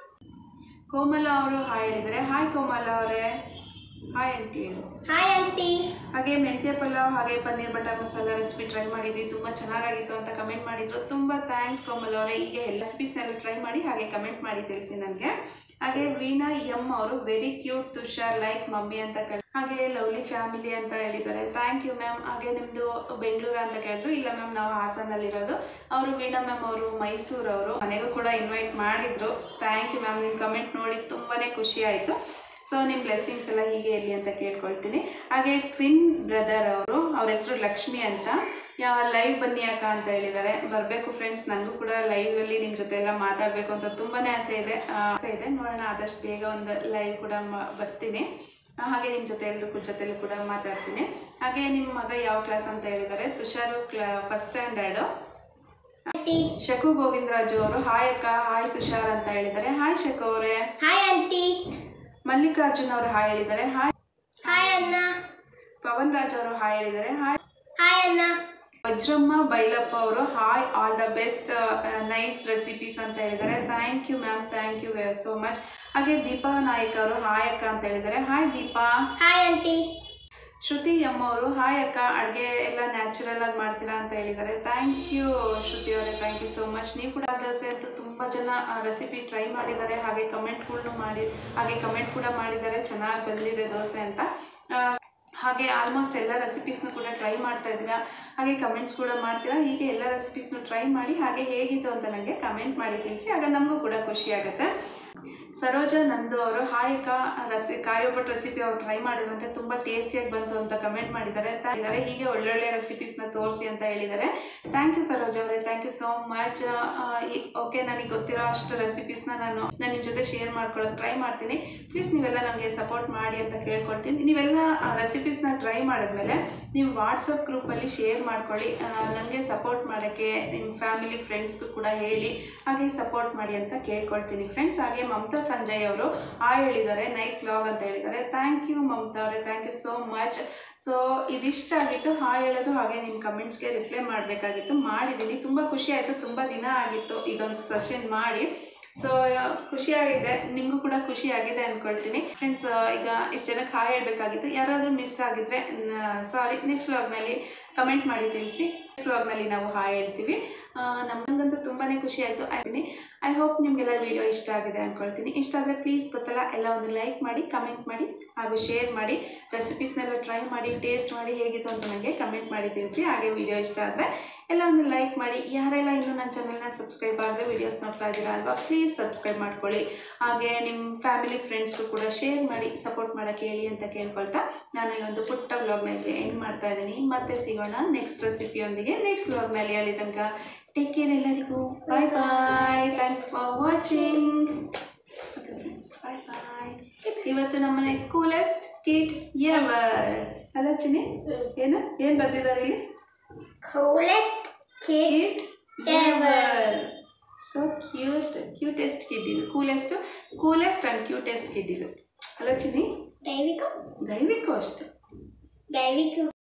ಕೋಮಲ ಅವರು ಹಾಯ್ ಹೇಳಿದ್ದಾರೆ ಹಾಯ್ ಕೋಮಲ ಅವರೇ ಹಾಯ್ ಆಂಟಿ ಹೇಳು ಹಾಯ್ ಆಂಟಿ ಹಾಗೆ ಮೆಂತ್ಯ ಪಲಾವ್ ಹಾಗೆ paneer butter masala recipe try ಮಾಡಿದ್ವಿ ತುಂಬ ಚೆನ್ನಾಗಾಗಿತ್ತು ಅಂತ ಕಮೆಂಟ್ ಮಾಡಿದ್ರು ತುಂಬ ಥ್ಯಾಂಕ್ಸ್ ಕೋಮಲ್ ಅವರೇ ಹೀಗೆ ಎಲ್ಲ ರೆಸಿಪೀಸ್ನೆಲ್ಲ ಟ್ರೈ ಮಾಡಿ ಹಾಗೆ ಕಮೆಂಟ್ ಮಾಡಿ ತಿಳಿಸಿ ನನಗೆ ಹಾಗೆ ವೀಣಾ ಎಂ ಅವರು very cute Tushar like mummy ಅಂತ ಕೇಳಿ ಹಾಗೆ ಲವ್ಲಿ ಫ್ಯಾಮಿಲಿ ಅಂತ ಹೇಳಿದ್ದಾರೆ ಥ್ಯಾಂಕ್ ಯು ಮ್ಯಾಮ್ ಹಾಗೆ ನಿಮ್ಮದು ಬೆಂಗಳೂರು ಅಂತ ಕೇಳಿದ್ರು ಇಲ್ಲ ಮ್ಯಾಮ್ ನಾವು ಹಾಸನಲ್ಲಿರೋದು ಅವರು ವೀಣಾ ಮ್ಯಾಮ್ ಅವರು ಮೈಸೂರವರು ಮನೆಗೂ ಕೂಡ ಇನ್ವೈಟ್ ಮಾಡಿದ್ರು ಥ್ಯಾಂಕ್ ಯು ಮ್ಯಾಮ್ ನಿಮ್ಮ ಕಮೆಂಟ್ ನೋಡಿ ತುಂಬಾ ಖುಷಿ ಆಯಿತು ಸೊ ನಿಮ್ಮ ಬ್ಲೆಸ್ಸಿಂಗ್ಸ್ ಎಲ್ಲ ಹೀಗೆ ಇರಲಿ ಅಂತ ಕೇಳ್ಕೊಳ್ತೀನಿ ಹಾಗೆ ಟ್ವಿನ್ ಬ್ರದರ್ ಅವರು ಅವ್ರ ಹೆಸರು ಲಕ್ಷ್ಮಿ ಅಂತ ಯಾವ ಲೈವ್ ಬನ್ನಿ ಅಕ್ಕ ಅಂತ ಹೇಳಿದ್ದಾರೆ ಬರಬೇಕು ಫ್ರೆಂಡ್ಸ್ ನನಗೂ ಕೂಡ ಲೈವಲ್ಲಿ ನಿಮ್ಮ ಜೊತೆ ಎಲ್ಲ ಮಾತಾಡಬೇಕು ಅಂತ ತುಂಬಾ ಆಸೆ ಇದೆ ಆ, ಆಸೆ ಇದೆ ನೋಡೋಣ ಆದಷ್ಟು ಬೇಗ ಒಂದು ಲೈವ್ ಕೂಡ ಮ- ಬರ್ತೀನಿ ಆ, ಹಾಗೆ ನಿಮ್ಮ ಜೊತೆ ಎಲ್ಲರೂ ಜೊತೆಲೂ ಕೂಡ ಮಾತಾಡ್ತೀನಿ ಹಾಗೆ ನಿಮ್ಮ ಮಗ ಯಾವ ಕ್ಲಾಸ್ ಅಂತ ಹೇಳಿದ್ದಾರೆ Tushar class first standard aunty Shaku Govindaraju ಅವರು ಹಾಯ್ ಅಕ್ಕ ಹಾಯ್ ತುಷಾರ್ ಅಂತ ಹೇಳಿದ್ದಾರೆ ಹಾಯ್ ಶಕು ಅವರೇ ಹಾಯ್ ಆಂಟಿ ಮಲ್ಲಿಕಾರ್ಜುನ್ ಅವರು ಹಾಯ್ ಹೇಳಿದ್ದಾರೆ ಹಾಯ್ ಹಾಯ್ ಅಣ್ಣ ಪವನ್ ರಾಜ್ ಅವರು ಹಾಯ್ ಹೇಳಿದ್ದಾರೆ ಹಾಯ್ ಹಾಯ್ ಅಣ್ಣ ವಜ್ರಮ್ಮ ಬೈಲಪ್ಪ ಅವರು hi all the best nice recipes ಅಂತ ಹೇಳಿದ್ದಾರೆ thank you ma'am thank you so much ಹಾಗೆ ದೀಪಾ ನಾಯ್ಕ್ ಅವರು ಹಾಯ್ ಅಕ್ಕ ಅಂತ ಹೇಳಿದ್ದಾರೆ hi Deepa hi aunty Shruti M ಅವರು ಹಾಯ್ ಅಕ್ಕ ಅಡುಗೆ ಎಲ್ಲ ನ್ಯಾಚುರಲ್ ಆಗಿ ಮಾಡ್ತೀರಾ ಅಂತ ಹೇಳಿದ್ದಾರೆ ಥ್ಯಾಂಕ್ ಯು ಶ್ರುತಿ ಅವರೇ ಥ್ಯಾಂಕ್ ಯು ಸೋ ಮಚ್ ನೀವು ಕೂಡ ದೋಸೆ ಅಂತೂ ತುಂಬ ಜನ ರೆಸಿಪಿ ಟ್ರೈ ಮಾಡಿದ್ದಾರೆ ಹಾಗೆ ಕಮೆಂಟ್ಗಳ್ನು ಮಾಡಿ ಹಾಗೆ ಕಮೆಂಟ್ ಕೂಡ ಮಾಡಿದ್ದಾರೆ ಚೆನ್ನಾಗಿ ಬಂದಿದೆ ದೋಸೆ ಅಂತ ಆ, ಹಾಗೆ ಆಲ್ಮೋಸ್ಟ್ ಎಲ್ಲ ರೆಸಿಪೀಸ್ನು ಕೂಡ ಟ್ರೈ ಮಾಡ್ತಾ ಇದ್ದೀರಾ ಹಾಗೆ ಕಮೆಂಟ್ಸ್ ಕೂಡ ಮಾಡ್ತೀರಾ ಹೀಗೆ ಎಲ್ಲ ರೆಸಿಪೀಸ್ನು ಟ್ರೈ ಮಾಡಿ ಹಾಗೆ ಹೇಗಿತ್ತು ಅಂತ ನನಗೆ ಕಮೆಂಟ್ ಮಾಡಿ ತಿಳಿಸಿ ಆಗ ನಮಗೂ ಕೂಡ ಖುಷಿ ಆಗುತ್ತೆ ಸರೋಜ ನಂದು ಅವರು ಹಾಯ್ ಅಕ್ಕ ರಸಿ ಕಾಯೋಬಟ್ ರೆಸಿಪಿ ಅವ್ರು ಟ್ರೈ ಮಾಡಿದ್ರಂತೆ ತುಂಬ ಟೇಸ್ಟಿಯಾಗಿ ಬಂತು ಅಂತ ಕಮೆಂಟ್ ಮಾಡಿದ್ದಾರೆ ತಾ- ಇದ್ದಾರೆ ಹೀಗೆ ಒಳ್ಳೊಳ್ಳೆ ರೆಸಿಪೀಸ್ನ ತೋರಿಸಿ ಅಂತ ಹೇಳಿದ್ದಾರೆ ಥ್ಯಾಂಕ್ ಯು ಸರೋಜ ಅವರೇ thank you so much okay ನನಗೆ ಗೊತ್ತಿರೋ ಅಷ್ಟು ರೆಸಿಪೀಸ್ನ ನಾನು ನಾನು ನಿಮ್ಮ ಜೊತೆ ಶೇರ್ ಮಾಡ್ಕೊಳ್ಳೋಕೆ ಟ್ರೈ ಮಾಡ್ತೀನಿ ಪ್ಲೀಸ್ ನೀವೆಲ್ಲ ನನಗೆ ಸಪೋರ್ಟ್ ಮಾಡಿ ಅಂತ ಕೇಳ್ಕೊಳ್ತೀನಿ ನೀವೆಲ್ಲ ರೆಸಿಪೀಸ್ನ ಟ್ರೈ ಮಾಡಿದ್ಮೇಲೆ ನೀವು ವಾಟ್ಸಪ್ ಗ್ರೂಪಲ್ಲಿ ಶೇರ್ ಮಾಡ್ಕೊಳ್ಳಿ ನನಗೆ ಸಪೋರ್ಟ್ ಮಾಡೋಕ್ಕೆ ನಿಮ್ಮ ಫ್ಯಾಮಿಲಿ ಫ್ರೆಂಡ್ಸ್ಗೂ ಕೂಡ ಹೇಳಿ ಹಾಗೆ ಸಪೋರ್ಟ್ ಮಾಡಿ ಅಂತ ಕೇಳ್ಕೊಳ್ತೀನಿ ಫ್ರೆಂಡ್ಸ್ ಹಾಗೆ ಮಮತಾ ಸಂಜಯ್ ಅವರು ಆ ಹೇಳಿದ್ದಾರೆ ನೈಸ್ ಬ್ಲಾಗ್ ಅಂತ ಹೇಳಿದ್ದಾರೆ ಥ್ಯಾಂಕ್ ಯು ಮಮತಾ ಅವರೇ thank you so much so ಇದಿಷ್ಟ ಆಗಿತ್ತು ಹಾಯ್ ಹೇಳೋದು ಹಾಗೆ ನಿಮ್ಮ ಕಮೆಂಟ್ಸ್ಗೆ ರಿಪ್ಲೈ ಮಾಡಬೇಕಾಗಿತ್ತು ಮಾಡಿದ್ದೀನಿ ತುಂಬ ಖುಷಿ ಆಯಿತು ತುಂಬ ದಿನ ಆಗಿತ್ತು ಇದೊಂದು ಸೆಷನ್ ಮಾಡಿ ಸೊ ಖುಷಿಯಾಗಿದೆ ನಿಮಗೂ ಕೂಡ ಖುಷಿ ಆಗಿದೆ ಅಂದ್ಕೊಳ್ತೀನಿ ಫ್ರೆಂಡ್ಸ್ ಈಗ ಇಷ್ಟು ಜನಕ್ಕೆ ಹಾಯ್ ಹೇಳಬೇಕಾಗಿತ್ತು ಯಾರಾದರೂ ಮಿಸ್ ಆಗಿದ್ರೆ ಸಾರಿ ನೆಕ್ಸ್ಟ್ ವ್ಲಾಗ್ನಲ್ಲಿ ಕಮೆಂಟ್ ಮಾಡಿ ತಿಳಿಸಿ ನೆಕ್ಸ್ಟ್ ವ್ಲಾಗ್ನಲ್ಲಿ ನಾವು ಹಾಯ್ ಹೇಳ್ತೀವಿ ಆ, ನಮಗಂತೂ ತುಂಬಾ ಖುಷಿ ಆಯಿತು ಆಯ್ತೀನಿ ಐ ಹೋಪ್ ನಿಮಗೆಲ್ಲ ವಿಡಿಯೋ ಇಷ್ಟ ಆಗಿದೆ ಅಂದ್ಕೊಳ್ತೀನಿ ಇಷ್ಟ ಆದರೆ ಪ್ಲೀಸ್ ಗೊತ್ತಲ್ಲ ಎಲ್ಲ ಒಂದು ಲೈಕ್ ಮಾಡಿ ಕಮೆಂಟ್ ಮಾಡಿ ಹಾಗೂ ಶೇರ್ ಮಾಡಿ ರೆಸಿಪೀಸ್ನೆಲ್ಲ ಟ್ರೈ ಮಾಡಿ ಟೇಸ್ಟ್ ಮಾಡಿ ಹೇಗಿತ್ತು ಅಂತ ನನಗೆ ಕಮೆಂಟ್ ಮಾಡಿ ತಿಳಿಸಿ ಹಾಗೆ ವಿಡಿಯೋ ಇಷ್ಟ ಆದರೆ ಎಲ್ಲ ಒಂದು ಲೈಕ್ ಮಾಡಿ ಯಾರೆಲ್ಲ ಇನ್ನೂ ನನ್ನ ಚಾನಲ್ನ ಸಬ್ಸ್ಕ್ರೈಬ್ ಆಗದೆ ವೀಡಿಯೋಸ್ ನೋಡ್ತಾ ಇದ್ದೀರಾ ಅಲ್ವಾ ಪ್ಲೀಸ್ ಸಬ್ಸ್ಕ್ರೈಬ್ ಮಾಡ್ಕೊಳ್ಳಿ ಹಾಗೆ ನಿಮ್ಮ ಫ್ಯಾಮಿಲಿ ಫ್ರೆಂಡ್ಸ್ಗೂ ಕೂಡ ಶೇರ್ ಮಾಡಿ ಸಪೋರ್ಟ್ ಮಾಡೋಕ್ಕೆ ಹೇಳಿ ಅಂತ ಕೇಳ್ಕೊಳ್ತಾ ನಾನು ಈ ಒಂದು ಪುಟ್ಟ ವ್ಲಾಗ್ನಲ್ಲಿ ಎಂಡ್ ಮಾಡ್ತಾ ಇದ್ದೀನಿ ಮತ್ತೆ ಸಿಗೋಣ ನೆಕ್ಸ್ಟ್ ರೆಸಿಪಿಯೊಂದಿಗೆ ನೆಕ್ಸ್ಟ್ ವ್ಲಾಗ್ನಲ್ಲಿ ಅಲ್ಲಿ ತನಕ ಟೇಕ್ ಕೇರ್ ಎಲ್ಲರಿಗೂ bye bye thanks for watching okay friends bye bye ಇವತ್ತು ನಮ್ಮನೆ ಕೂಲೆಸ್ಟ್ ಕಿಟ್ ಎವರ್ ಅಲ್ಲ ಚಿನಿ ಏನು ಏನು ಬರ್ತಿದ್ದಾರೆ ಇಲ್ಲಿ coolest kid kid ever so cute cutest kid ಇದು coolest coolest and cutest kid ಇದು ಅಲ್ಲ ಚಿನಿ ದೈವಿಕ ದಯವಿಟ್ಟು ಅಷ್ಟೇ ದೈವಿಕ